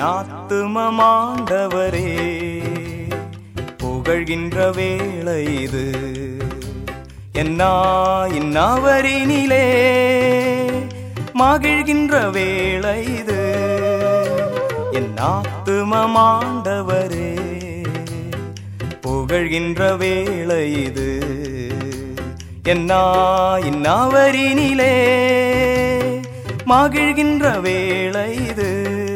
ஆத்துமமாண்டவரே புகழ்கின்ற வேளை இது என்னா இன்னாவரினிலே மகிழ்கின்ற வேளை இது என் ஆத்துமமாண்டவரே புகழ்கின்ற வேளை இது என்னா இன்னாவரினிலே மகிழ்கின்ற வேளை இது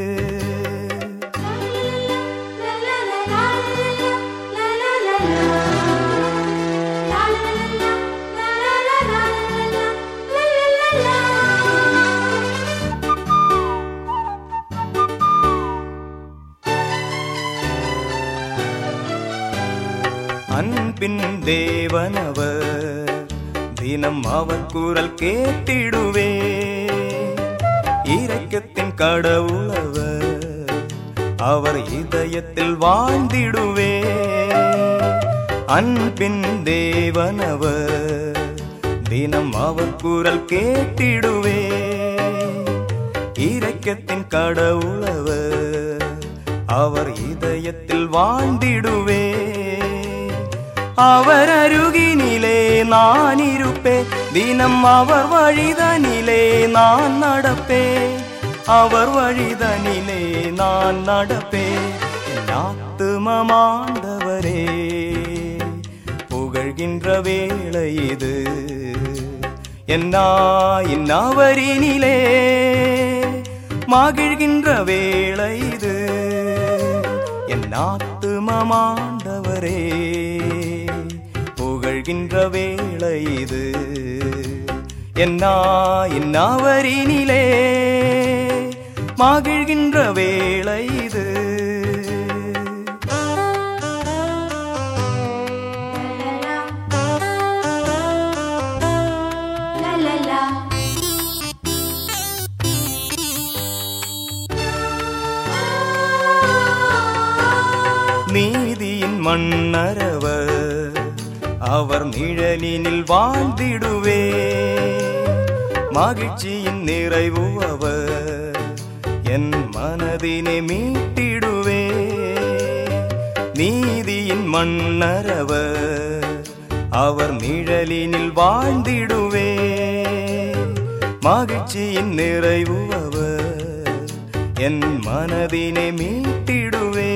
அன்பின் தேவனவர் தினம் அவர் குரல் கேட்டிடுவே இரக்கத்தின் கடவுளவர் அவர் இதயத்தில் வாழ்ந்திடுவே அன்பின் தேவனவர் தினம் அவர் குரல் கேட்டிடுவே இரக்கத்தின் கடவுளவர் அவர் இதயத்தில் வாழ்ந்திடுவே அவர் அருகினிலே நான் இருப்பேன் தினம் அவர் வழிதனிலே நான் நடப்பேன் அவர் வழிதனிலே நான் நடப்பேன் என் ஆத்துமமாண்டவரே புகழ்கின்ற வேளை இது என்னா இன்னாவரினிலே மகிழ்கின்ற வேளை இது என் ஆத்துமமாண்டவரே புகழ்கின்ற வேளை இது என்னா இன்னாவரினிலே மகிழ்கின்ற வேளை இது நீதியின் மன்னரவர் அவர் நிழலினில் வாழ்ந்திடுவே மகிழ்ச்சியின் நிறைவு அவர் என் மனதினை மீட்டிடுவே நீதியின் மன்னரவர் அவர் நிழலினில் வாழ்ந்திடுவே மகிழ்ச்சியின் நிறைவு அவர் என் மனதினை மீட்டிடுவே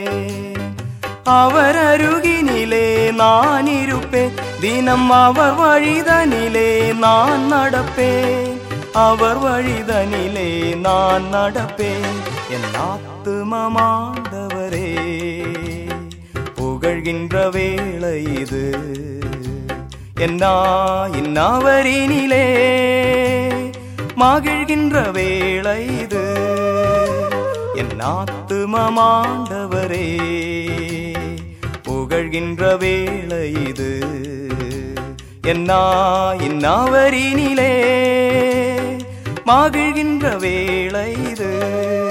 அவர் அருகினிலே நான் இருப்பேன் தினம் அவர் வழிதனிலே நான் நடப்பேன் அவர் வழிதனிலே நான் நடப்பேன் என் ஆத்துமமாண்டவரே புகழ்கின்ற வேளை இது என்னா இன்னாவரினிலே மகிழ்கின்ற வேளை இது என் ஆத்துமமாண்டவரே புகழ்கின்ற வேளை இது என்னா இன்னாவரினிலே மகிழ்கின்ற வேளை இது